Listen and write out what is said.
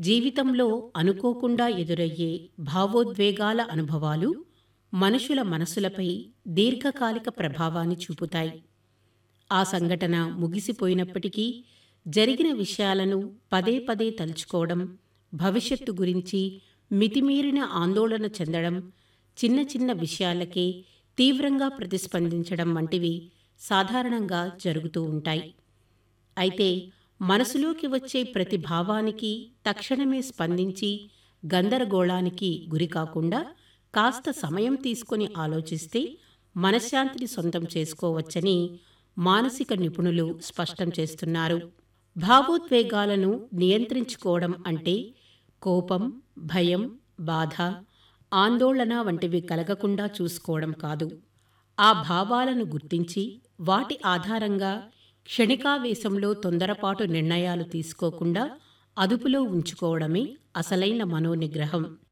జీవితంలో అనుకోకుండా ఎదురయ్యే భావోద్వేగాల అనుభవాలు మనుషుల మనసులపై దీర్ఘకాలిక ప్రభావాన్ని చూపుతాయి ఆ సంఘటన ముగిసిపోయినప్పటికీ జరిగిన విషయాలను పదే పదే తలుచుకోవడం భవిష్యత్తు గురించి మితిమీరిన ఆందోళన చెందడం చిన్న చిన్న విషయాలకే తీవ్రంగా ప్రతిస్పందించడం వంటివి సాధారణంగా జరుగుతూ ఉంటాయి అయితే మనసులోకి వచ్చే ప్రతి భావానికి తక్షణమే స్పందించి గందరగోళానికి గురి కాకుండా కాస్త సమయం తీసుకొని ఆలోచిస్తే మనశ్శాంతిని సొంతం చేసుకోవచ్చని మానసిక నిపుణులు స్పష్టం చేస్తున్నారు భావోద్వేగాలను నియంత్రించుకోవడం అంటే కోపం భయం బాధ ఆందోళన వంటివి కలగకుండా చూసుకోవడం కాదు ఆ భావాలను గుర్తించి వాటి ఆధారంగా క్షణికావేశంలో తొందరపాటు నిర్ణయాలు తీసుకోకుండా అదుపులో ఉంచుకోవడమే అసలైన మనోనిగ్రహం